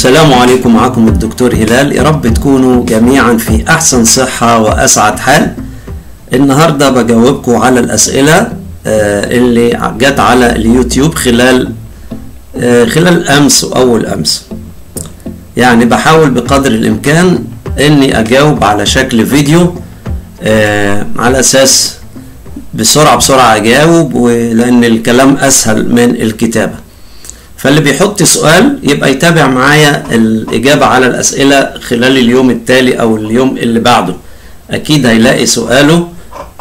السلام عليكم معكم الدكتور هلال يا رب تكونوا جميعا في احسن صحة واسعد حال النهاردة بجاوبكم على الاسئلة آه، اللي جت على اليوتيوب خلال آه، خلال امس واول امس يعني بحاول بقدر الامكان اني اجاوب على شكل فيديو آه، على اساس بسرعة بسرعة اجاوب ولان الكلام اسهل من الكتابة فاللي بيحط سؤال يبقى يتابع معايا الإجابة على الأسئلة خلال اليوم التالي أو اليوم اللي بعده أكيد هيلاقي سؤاله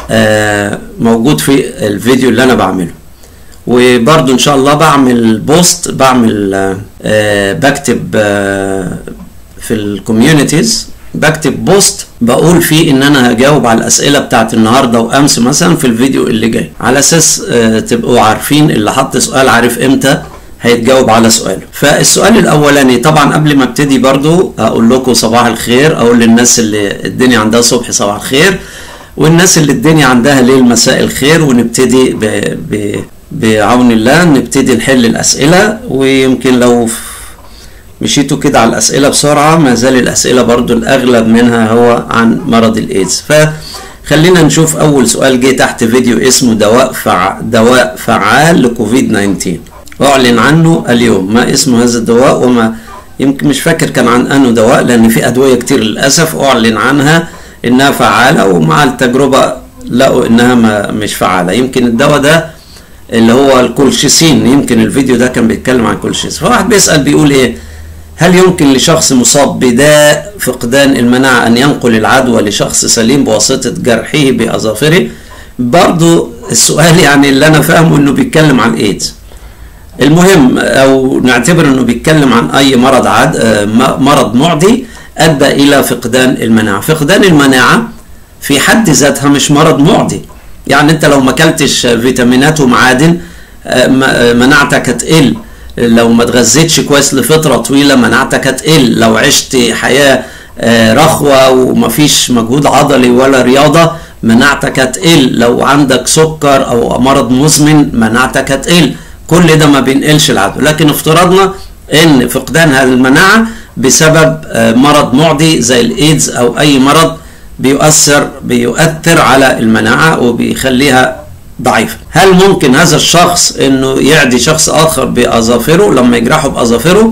آه، موجود في الفيديو اللي أنا بعمله وبرضو إن شاء الله بعمل بوست بعمل آه، آه، بكتب آه، في الكوميونيتيز بكتب بوست بقول فيه ان انا هجاوب على الاسئله بتاعت النهارده وامس مثلا في الفيديو اللي جاي على اساس آه، تبقوا عارفين اللي حط سؤال عارف امتى هيتجاوب على سؤاله فالسؤال الاولاني طبعا قبل ما ابتدي برضو اقول لكم صباح الخير اقول للناس اللي الدنيا عندها صبح صباح الخير والناس اللي الدنيا عندها ليل مساء الخير ونبتدي ب... ب... بعون الله نبتدي نحل الاسئله ويمكن لو مشيتوا كده على الاسئله بسرعه ما زال الاسئله برضو الاغلب منها هو عن مرض الايدز فخلينا نشوف اول سؤال جه تحت فيديو اسمه دواء فع... دواء فعال لكوفيد 19 أعلن عنه اليوم ما اسم هذا الدواء وما يمكن مش فاكر كان عن أنه دواء لأن في أدوية كتير للأسف أعلن عنها إنها فعالة ومع التجربة لقوا إنها ما مش فعالة يمكن الدواء ده اللي هو الكولشيسين يمكن الفيديو ده كان بيتكلم عن الكولشيسين فواحد بيسأل بيقول إيه هل يمكن لشخص مصاب بداء فقدان المناعة أن ينقل العدوى لشخص سليم بواسطة جرحه بأظافره برضو السؤال يعني اللي أنا فاهمه إنه بيتكلم عن إيدز المهم او نعتبر انه بيتكلم عن اي مرض عاد مرض معدي ادى الى فقدان المناعه فقدان المناعه في حد ذاتها مش مرض معدي يعني انت لو ما اكلتش فيتامينات ومعادن مناعتك هتقل لو ما اتغذيتش كويس لفتره طويله مناعتك هتقل لو عشت حياه رخوه ومفيش مجهود عضلي ولا رياضه مناعتك هتقل لو عندك سكر او مرض مزمن مناعتك هتقل كل ده ما بينقلش العدوى لكن افترضنا ان فقدان هذه المناعة بسبب مرض معدي زي الايدز او اي مرض بيؤثر بيؤثر على المناعة وبيخليها ضعيفة هل ممكن هذا الشخص انه يعدي شخص اخر باظافره لما يجرحه باظافره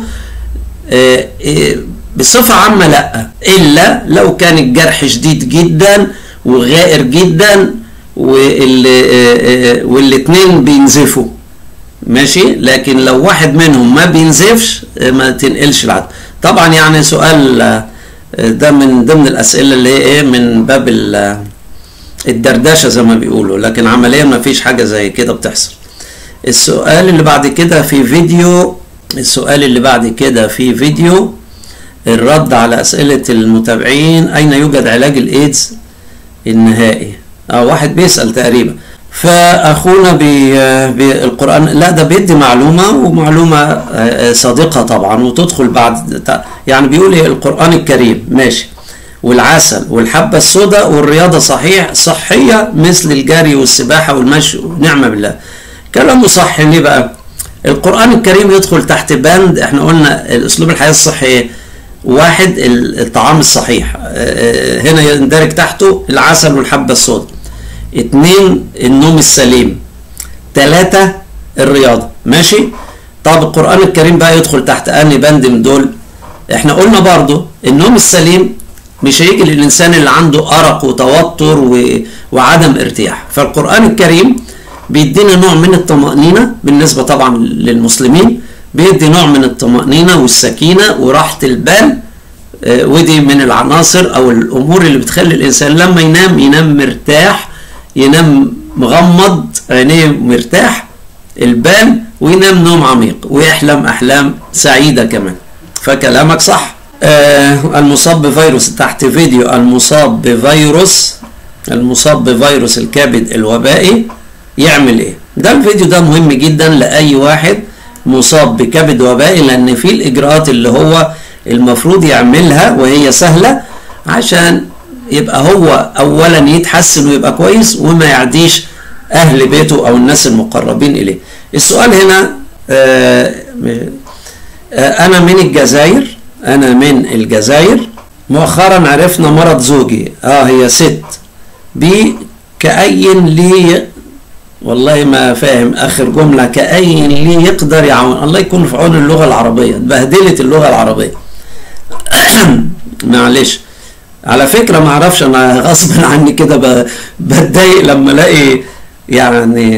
بصفة عامة لا الا لو كان الجرح شديد جدا وغائر جدا والاتنين بينزفوا ماشي لكن لو واحد منهم ما بينزفش ما تنقلش العدوى طبعا يعني سؤال ده من ضمن الاسئله اللي هي ايه من باب الدردشه زي ما بيقولوا لكن عمليا ما فيش حاجه زي كده بتحصل السؤال اللي بعد كده في فيديو السؤال اللي بعد كده في فيديو الرد على اسئله المتابعين اين يوجد علاج الايدز النهائي اه واحد بيسال تقريبا فاخونا بالقران لا ده بيدي معلومه ومعلومه صادقه طبعا وتدخل بعد يعني بيقول ايه القران الكريم ماشي والعسل والحبه السوداء والرياضه صحيح صحيه مثل الجري والسباحه والمشي ونعمه بالله كلامه صح ليه بقى القران الكريم يدخل تحت بند احنا قلنا الاسلوب الحياه الصحي واحد الطعام الصحيح هنا يندرج تحته العسل والحبه السوداء اتنين النوم السليم تلاتة الرياضة ماشي طب القرآن الكريم بقى يدخل تحت أنهي بند من دول احنا قلنا برضو النوم السليم مش هيجي للإنسان اللي عنده أرق وتوتر و... وعدم ارتياح فالقرآن الكريم بيدينا نوع من الطمأنينة بالنسبة طبعا للمسلمين بيدي نوع من الطمأنينة والسكينة وراحة البال ودي من العناصر أو الأمور اللي بتخلي الإنسان لما ينام ينام مرتاح ينام مغمض عينيه مرتاح البال وينام نوم عميق ويحلم احلام سعيده كمان فكلامك صح آه المصاب بفيروس تحت فيديو المصاب بفيروس المصاب بفيروس الكبد الوبائي يعمل ايه ده الفيديو ده مهم جدا لاي واحد مصاب بكبد وبائي لان في الاجراءات اللي هو المفروض يعملها وهي سهله عشان يبقى هو اولا يتحسن ويبقى كويس وما يعديش اهل بيته او الناس المقربين اليه السؤال هنا آه آه انا من الجزائر انا من الجزائر مؤخرا عرفنا مرض زوجي اه هي ست بي كأين لي والله ما فاهم اخر جمله كأين لي يقدر يعاون الله يكون في عون اللغه العربيه اتبهدلت اللغه العربيه معلش على فكره ما اعرفش انا غصب عني كده بتضايق لما الاقي يعني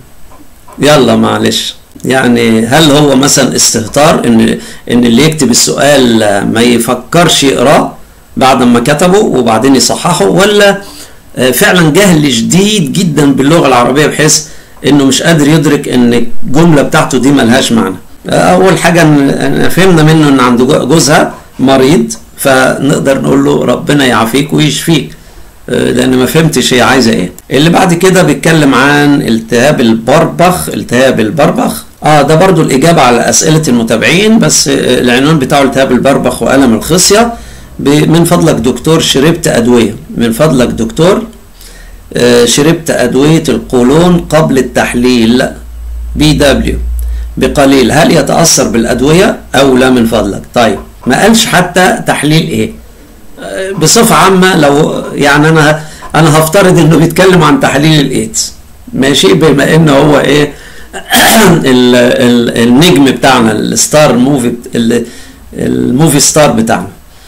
يلا معلش يعني هل هو مثلا استهتار ان ان اللي يكتب السؤال ما يفكرش يقراه بعد ما كتبه وبعدين يصححه ولا فعلا جهل شديد جدا باللغه العربيه بحيث انه مش قادر يدرك ان الجمله بتاعته دي ملهاش معنى اول حاجه فهمنا منه ان عند جوزها مريض فنقدر نقول له ربنا يعافيك ويشفيك لان ما فهمتش هي عايزه ايه اللي بعد كده بيتكلم عن التهاب البربخ التهاب البربخ اه ده برضو الاجابه على اسئله المتابعين بس العنوان بتاعه التهاب البربخ والم الخصيه من فضلك دكتور شربت ادويه من فضلك دكتور شربت ادويه القولون قبل التحليل بي دبليو بقليل هل يتاثر بالادويه او لا من فضلك طيب ما قالش حتى تحليل ايه بصفه عامه لو يعني انا انا هفترض انه بيتكلم عن تحليل الايدز ماشي بما ان هو ايه ال ال النجم بتاعنا الستار موفي الموفي ستار بتاعنا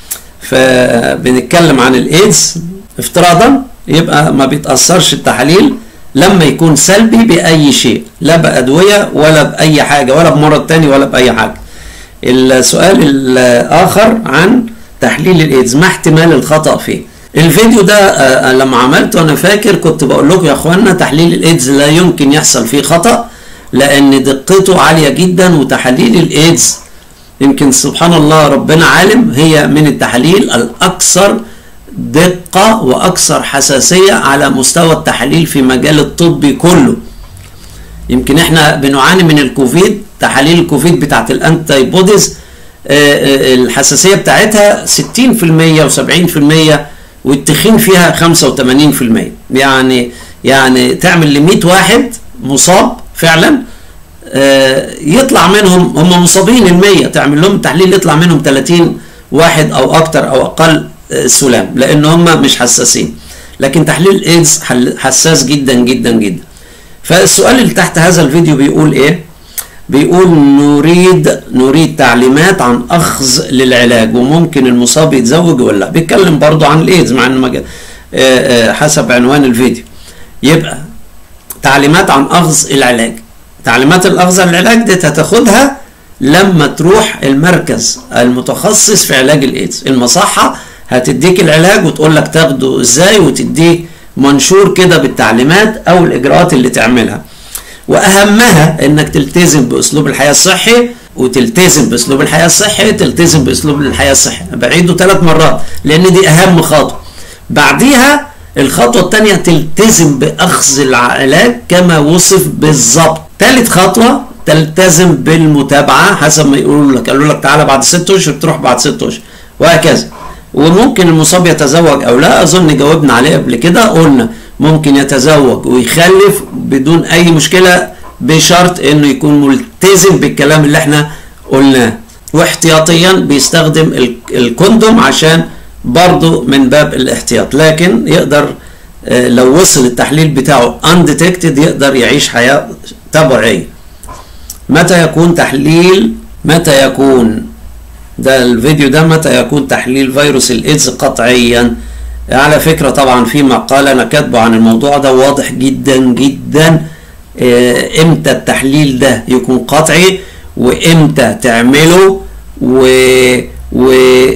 فبنتكلم عن الايدز افتراضا يبقى ما بيتاثرش التحاليل لما يكون سلبي باي شيء لا بادويه ولا باي حاجه ولا بمرض تاني ولا باي حاجه السؤال الاخر عن تحليل الايدز ما احتمال الخطا فيه الفيديو ده لما عملته انا فاكر كنت بقول لكم يا اخوانا تحليل الايدز لا يمكن يحصل فيه خطا لان دقته عاليه جدا وتحاليل الايدز يمكن سبحان الله ربنا عالم هي من التحاليل الاكثر دقه واكثر حساسيه على مستوى التحاليل في مجال الطب كله يمكن احنا بنعاني من الكوفيد تحاليل الكوفيد بتاعت الانتي بوديز الحساسيه بتاعتها 60% و70% والتخين فيها 85% يعني يعني تعمل ل 100 واحد مصاب فعلا يطلع منهم هم مصابين ال 100 تعمل لهم تحليل يطلع منهم 30 واحد او اكتر او اقل سلام لان هم مش حساسين لكن تحليل الايدز حساس جدا جدا جدا فالسؤال اللي تحت هذا الفيديو بيقول ايه بيقول نريد نريد تعليمات عن اخذ للعلاج وممكن المصاب يتزوج ولا لا بيتكلم برضو عن الايدز مع انه حسب عنوان الفيديو يبقى تعليمات عن اخذ العلاج تعليمات الاخذ العلاج دي هتاخدها لما تروح المركز المتخصص في علاج الايدز المصحه هتديك العلاج وتقول لك تاخده ازاي وتديك منشور كده بالتعليمات او الاجراءات اللي تعملها واهمها انك تلتزم باسلوب الحياه الصحي وتلتزم باسلوب الحياه الصحي تلتزم باسلوب الحياه الصحي بعيده ثلاث مرات لان دي اهم خطوه بعديها الخطوه الثانيه تلتزم باخذ العلاج كما وصف بالظبط ثالث خطوه تلتزم بالمتابعه حسب ما يقولوا لك قالوا لك تعالى بعد ست اشهر تروح بعد ست اشهر وهكذا وممكن المصاب يتزوج او لا اظن جاوبنا عليه قبل كده قلنا ممكن يتزوج ويخلف بدون اي مشكله بشرط انه يكون ملتزم بالكلام اللي احنا قلناه واحتياطيا بيستخدم الكوندوم عشان برضه من باب الاحتياط لكن يقدر لو وصل التحليل بتاعه انديتكتد يقدر يعيش حياه طبيعيه متى يكون تحليل متى يكون ده الفيديو ده متى يكون تحليل فيروس الايدز قطعيا على فكرة طبعا في مقال انا كاتبه عن الموضوع ده واضح جدا جدا امتى التحليل ده يكون قطعي وامتى تعمله و, و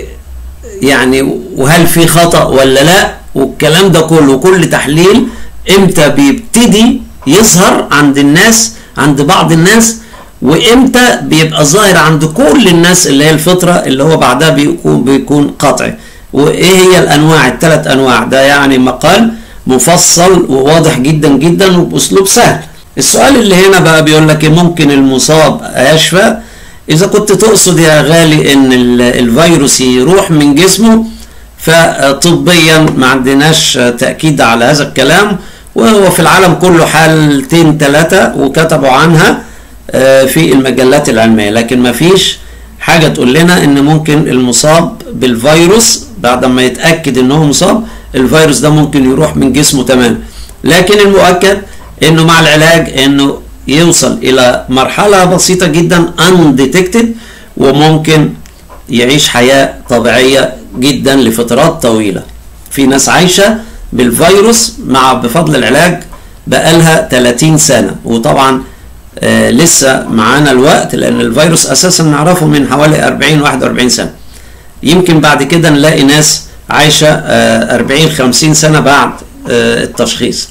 يعني وهل في خطأ ولا لا والكلام ده كله كل تحليل امتى بيبتدي يظهر عند الناس عند بعض الناس وامتى بيبقى ظاهر عند كل الناس اللي هي الفترة اللي هو بعدها بيكون بيكون قطعي وايه هي الانواع الثلاث انواع ده يعني مقال مفصل وواضح جدا جدا وباسلوب سهل السؤال اللي هنا بقى بيقول لك ممكن المصاب يشفى اذا كنت تقصد يا غالي ان الفيروس يروح من جسمه فطبيا ما عندناش تاكيد على هذا الكلام وهو في العالم كله حالتين ثلاثه وكتبوا عنها في المجلات العلميه لكن ما فيش حاجة تقول لنا ان ممكن المصاب بالفيروس بعد ما يتأكد ان هو مصاب الفيروس ده ممكن يروح من جسمه تماما لكن المؤكد انه مع العلاج انه يوصل الى مرحلة بسيطة جدا undetected وممكن يعيش حياة طبيعية جدا لفترات طويلة في ناس عايشة بالفيروس مع بفضل العلاج بقالها 30 سنة وطبعا آه لسه معانا الوقت لان الفيروس اساسا نعرفه من حوالي 40 41 سنة يمكن بعد كده نلاقي ناس عايشة آه 40 50 سنة بعد آه التشخيص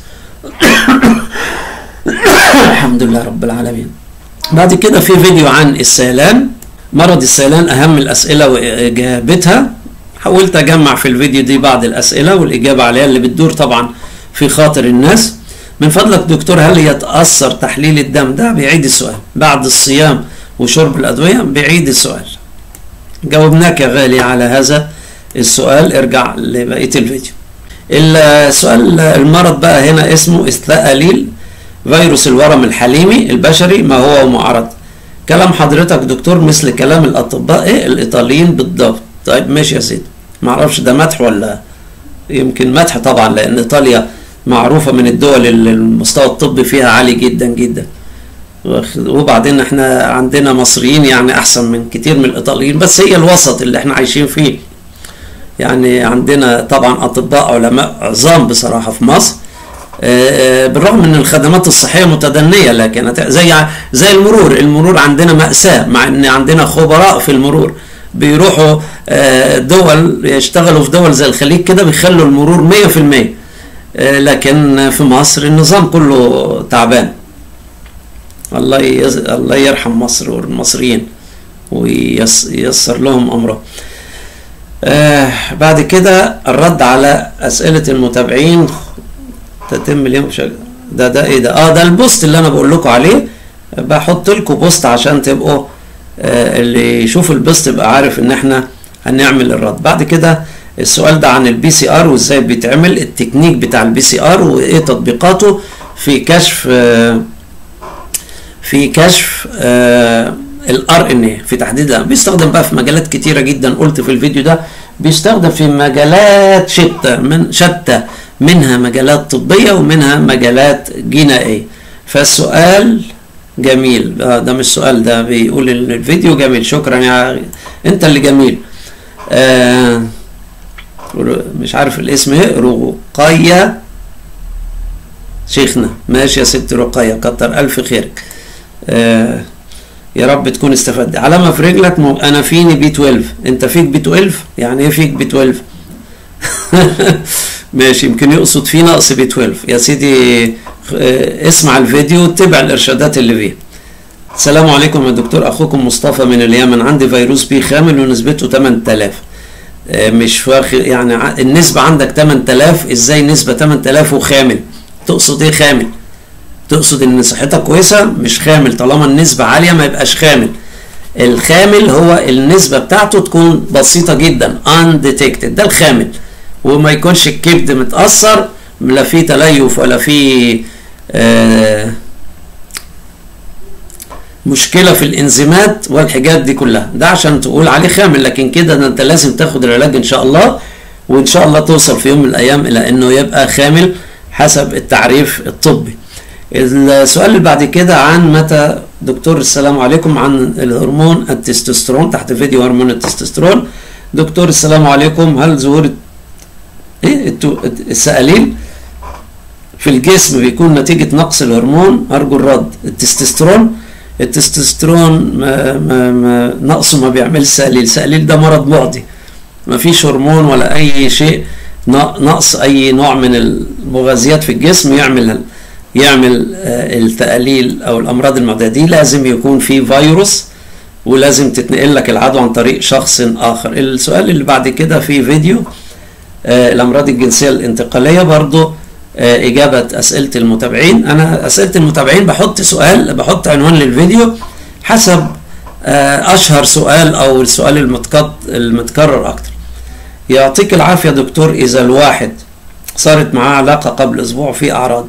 الحمد لله رب العالمين بعد كده في فيديو عن السيلان مرض السيلان اهم الاسئلة واجابتها حاولت اجمع في الفيديو دي بعض الاسئلة والاجابة عليها اللي بتدور طبعا في خاطر الناس من فضلك دكتور هل يتأثر تحليل الدم ده بيعيد السؤال بعد الصيام وشرب الأدوية بيعيد السؤال جاوبناك يا غالي على هذا السؤال ارجع لبقية الفيديو السؤال المرض بقى هنا اسمه استثقليل فيروس الورم الحليمي البشري ما هو معرض كلام حضرتك دكتور مثل كلام الأطباء الإيطاليين بالضبط طيب ماشي يا سيدي معرفش ده مدح ولا يمكن مدح طبعا لأن إيطاليا معروفة من الدول اللي المستوى الطبي فيها عالي جدا جدا وبعدين احنا عندنا مصريين يعني احسن من كتير من الايطاليين بس هي الوسط اللي احنا عايشين فيه يعني عندنا طبعا اطباء علماء عظام بصراحة في مصر بالرغم ان الخدمات الصحية متدنية لكن زي زي المرور المرور عندنا مأساة مع ان عندنا خبراء في المرور بيروحوا دول يشتغلوا في دول زي الخليج كده بيخلوا المرور مية في المية لكن في مصر النظام كله تعبان الله يز... الله يرحم مصر والمصريين وييسر لهم امره آه بعد كده الرد على اسئله المتابعين تتم اليوم شغل. ده ده ايه ده اه ده البوست اللي انا بقول لكم عليه بحط لكم بوست عشان تبقوا آه اللي يشوف البوست يبقى عارف ان احنا هنعمل الرد بعد كده السؤال ده عن البي سي ار وازاي بيتعمل التكنيك بتاع البي سي ار وايه تطبيقاته في كشف في كشف الار ان اي في تحديد بيستخدم بقى في مجالات كتيره جدا قلت في الفيديو ده بيستخدم في مجالات شتى من شتى منها مجالات طبيه ومنها مجالات جنائيه فالسؤال جميل ده مش سؤال ده بيقول ان الفيديو جميل شكرا يا انت اللي جميل آه مش عارف الاسم ايه رقية شيخنا ماشي يا ست رقية كتر ألف خيرك آه يا رب تكون استفدت علامة في رجلك مو أنا فيني بي 12 أنت فيك بي 12 يعني إيه فيك بي 12 ماشي يمكن يقصد فيه نقص بي 12 يا سيدي آه اسمع الفيديو واتبع الإرشادات اللي فيه السلام عليكم يا دكتور أخوكم مصطفى من اليمن عندي فيروس بي خامل ونسبته 8000 مش واخد يعني النسبة عندك 8000 ازاي نسبة 8000 وخامل تقصد ايه خامل تقصد ان صحتك كويسة مش خامل طالما النسبة عالية ما يبقاش خامل الخامل هو النسبة بتاعته تكون بسيطة جدا undetected ده الخامل وما يكونش الكبد متأثر لا في تليف ولا في آه مشكله في الانزيمات والحاجات دي كلها ده عشان تقول عليه خامل لكن كده انت لازم تاخد العلاج ان شاء الله وان شاء الله توصل في يوم من الايام الى انه يبقى خامل حسب التعريف الطبي السؤال اللي بعد كده عن متى دكتور السلام عليكم عن الهرمون التستوستيرون تحت فيديو هرمون التستوستيرون دكتور السلام عليكم هل ظهور ايه السائلين في الجسم بيكون نتيجة نقص الهرمون أرجو الرد التستوستيرون التستوستيرون ما ما ما نقصه ما بيعملش سليل السليل ده مرض معدي ما فيش هرمون ولا اي شيء نقص اي نوع من المغذيات في الجسم يعمل يعمل التقاليل او الامراض المعديه دي لازم يكون في فيروس ولازم تتنقل لك العدوى عن طريق شخص اخر السؤال اللي بعد كده في فيديو الامراض الجنسيه الانتقاليه برضو إجابة أسئلة المتابعين أنا أسئلة المتابعين بحط سؤال بحط عنوان للفيديو حسب أشهر سؤال أو السؤال المتكرر أكتر يعطيك العافية دكتور إذا الواحد صارت معاه علاقة قبل أسبوع في أعراض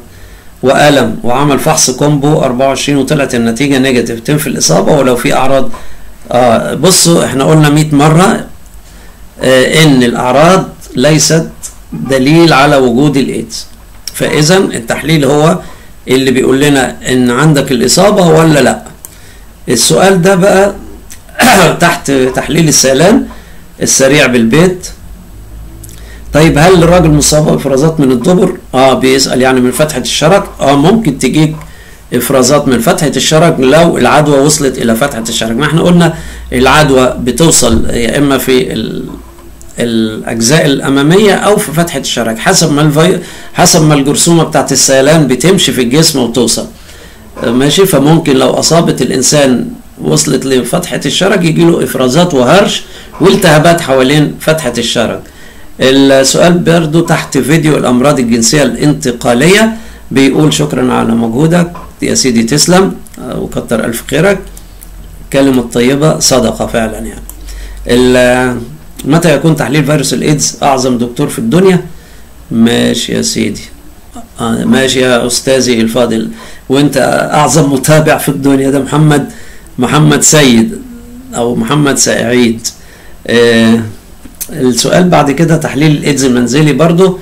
وألم وعمل فحص كومبو 24 وطلعت النتيجة نيجاتيف تنفي الإصابة ولو في أعراض اه بصوا احنا قلنا 100 مرة آه ان الاعراض ليست دليل على وجود الايدز فاذا التحليل هو اللي بيقول لنا ان عندك الاصابة ولا لا السؤال ده بقى تحت تحليل السيلان السريع بالبيت طيب هل الراجل مصاب بافرازات من الدبر؟ اه بيسال يعني من فتحه الشرج؟ اه ممكن تجيك افرازات من فتحه الشرج لو العدوى وصلت الى فتحه الشرج، ما احنا قلنا العدوى بتوصل يا اما في ال... الاجزاء الاماميه او في فتحه الشرج حسب ما الفي... حسب ما الجرثومه بتاعت السيلان بتمشي في الجسم وتوصل. آه ماشي فممكن لو اصابت الانسان وصلت لفتحه الشرج يجي له افرازات وهرش والتهابات حوالين فتحه الشرج. السؤال برضو تحت فيديو الأمراض الجنسية الانتقالية بيقول شكرا على مجهودك يا سيدي تسلم وكتر ألف خيرك كلمة طيبة صدقة فعلا يعني متى يكون تحليل فيروس الإيدز أعظم دكتور في الدنيا ماشي يا سيدي آه ماشي يا أستاذي الفاضل وأنت أعظم متابع في الدنيا ده محمد محمد سيد أو محمد سعيد آه السؤال بعد كده تحليل الايدز المنزلي برضو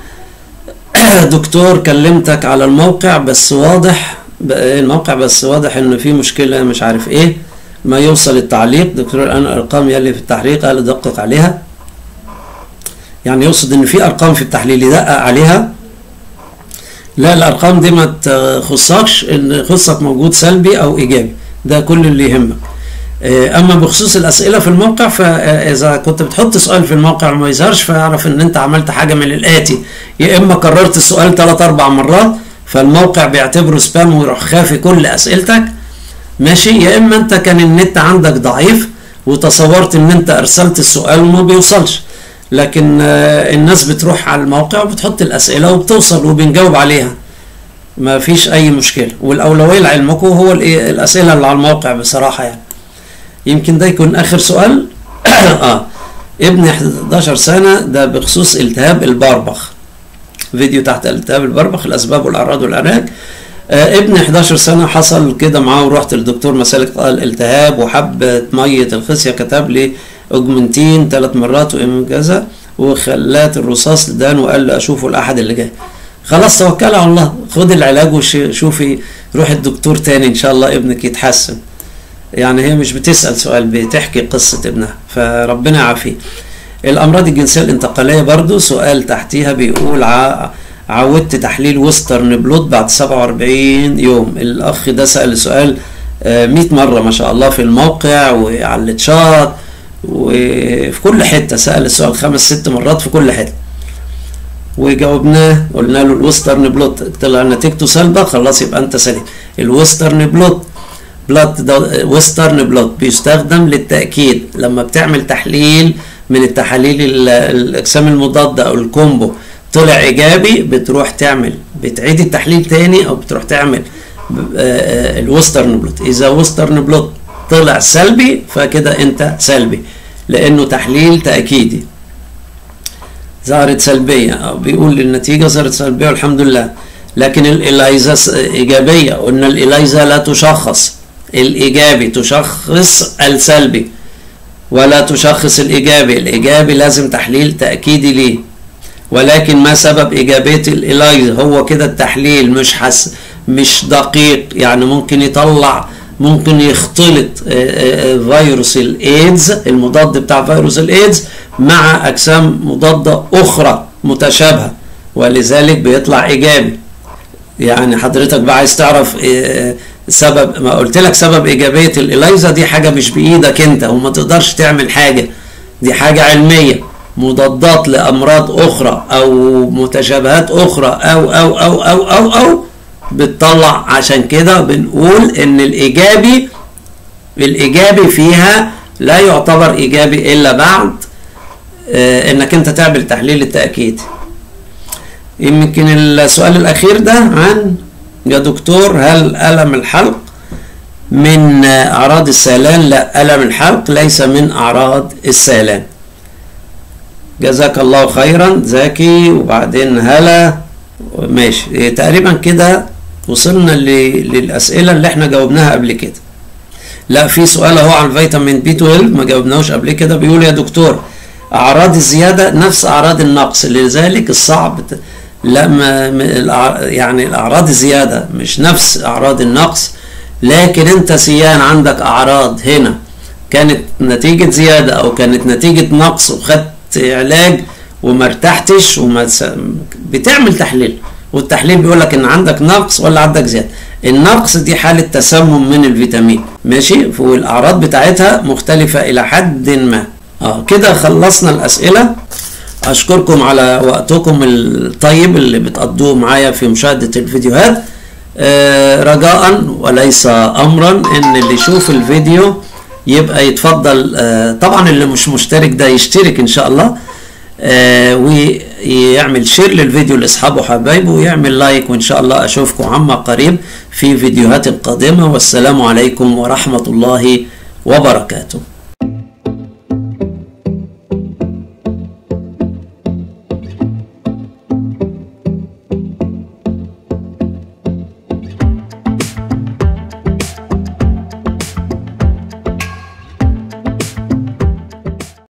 دكتور كلمتك على الموقع بس واضح الموقع بس واضح ان في مشكلة مش عارف ايه ما يوصل التعليق دكتور الان الارقام يلي في التحقيق قال دقق عليها يعني يقصد ان في ارقام في التحليل يدقق عليها لا الارقام دي ما تخصكش ان خصك موجود سلبي او ايجابي ده كل اللي يهمك اما بخصوص الاسئله في الموقع فاذا كنت بتحط سؤال في الموقع وما يظهرش فاعرف ان انت عملت حاجه من الاتي يا اما كررت السؤال ثلاث اربع مرات فالموقع بيعتبره سبام ويروح خافي كل اسئلتك ماشي يا اما انت كان النت عندك ضعيف وتصورت ان انت ارسلت السؤال وما بيوصلش لكن الناس بتروح على الموقع وبتحط الاسئله وبتوصل وبنجاوب عليها ما فيش اي مشكله والاولويه لعلمكم هو الاسئله اللي على الموقع بصراحه يعني يمكن ده يكون اخر سؤال اه ابن 11 سنه ده بخصوص التهاب البربخ فيديو تحت التهاب البربخ الاسباب والاعراض والعلاج آه ابن 11 سنه حصل كده معاه ورحت للدكتور مسالك قال التهاب وحبه ميه الخصيه كتب لي اوجمنتين ثلاث مرات وكذا وخلات الرصاص دان وقال لي اشوفه الاحد اللي جاي خلاص توكل على الله خد العلاج وشوفي روح الدكتور تاني ان شاء الله ابنك يتحسن يعني هي مش بتسأل سؤال بتحكي قصة ابنها فربنا يعافيه الأمراض الجنسية الانتقالية برضو سؤال تحتيها بيقول ع... عودت تحليل وسترن بلوت بعد 47 يوم الأخ ده سأل سؤال 100 مرة ما شاء الله في الموقع وعلى التشات وفي كل حتة سأل السؤال خمس ست مرات في كل حتة وجاوبناه قلنا له الوسترن بلوت طلع نتيجته سلبة خلاص يبقى أنت سليم الوسترن بلوت بلاد ويسترن بلاد بيستخدم للتأكيد لما بتعمل تحليل من التحاليل الأجسام المضادة أو الكومبو طلع إيجابي بتروح تعمل بتعيد التحليل تاني أو بتروح تعمل الوسترن بلوت إذا وسترن بلوت طلع سلبي فكده أنت سلبي لأنه تحليل تأكيدي ظهرت سلبية أو بيقول النتيجة ظهرت سلبية والحمد لله لكن الإلايزا إيجابية قلنا الإلايزا لا تشخص الإيجابي تشخص السلبي ولا تشخص الإيجابي الإيجابي لازم تحليل تأكيدي ليه ولكن ما سبب إيجابية الإلايزا هو كده التحليل مش حس مش دقيق يعني ممكن يطلع ممكن يختلط فيروس الإيدز المضاد بتاع فيروس الإيدز مع أجسام مضادة أخرى متشابهة ولذلك بيطلع إيجابي يعني حضرتك بقى عايز تعرف سبب ما قلت لك سبب ايجابيه الاليزا دي حاجه مش بايدك انت وما تقدرش تعمل حاجه دي حاجه علميه مضادات لامراض اخرى او متشابهات اخرى او او او او او او بتطلع عشان كده بنقول ان الايجابي الايجابي فيها لا يعتبر ايجابي الا بعد آه انك انت تعمل تحليل التاكيد يمكن السؤال الاخير ده عن يا دكتور هل الم الحلق من اعراض السيلان لا الم الحلق ليس من اعراض السيلان جزاك الله خيرا زكي وبعدين هلا ماشي تقريبا كده وصلنا للاسئله اللي احنا جاوبناها قبل كده لا في سؤال اهو عن فيتامين بي 12 ما جاوبناهوش قبل كده بيقول يا دكتور اعراض الزياده نفس اعراض النقص لذلك الصعب ت- لا ما ما- الأع- يعني الاعراض الزياده مش نفس اعراض النقص لكن انت سيان عندك اعراض هنا كانت نتيجة زيادة او كانت نتيجة نقص وخدت علاج وما ارتحتش وما تس... بتعمل تحليل والتحليل بيقول لك ان عندك نقص ولا عندك زيادة النقص دي حالة تسمم من الفيتامين ماشي والاعراض بتاعتها مختلفة الى حد ما اه كده خلصنا الاسئلة اشكركم على وقتكم الطيب اللي بتقضوه معايا في مشاهدة الفيديوهات آه، رجاء وليس امرا ان اللي يشوف الفيديو يبقى يتفضل آه، طبعا اللي مش مشترك ده يشترك ان شاء الله آه، ويعمل شير للفيديو لاصحابه وحبايبه ويعمل لايك وان شاء الله اشوفكم عما قريب في فيديوهات القادمة والسلام عليكم ورحمة الله وبركاته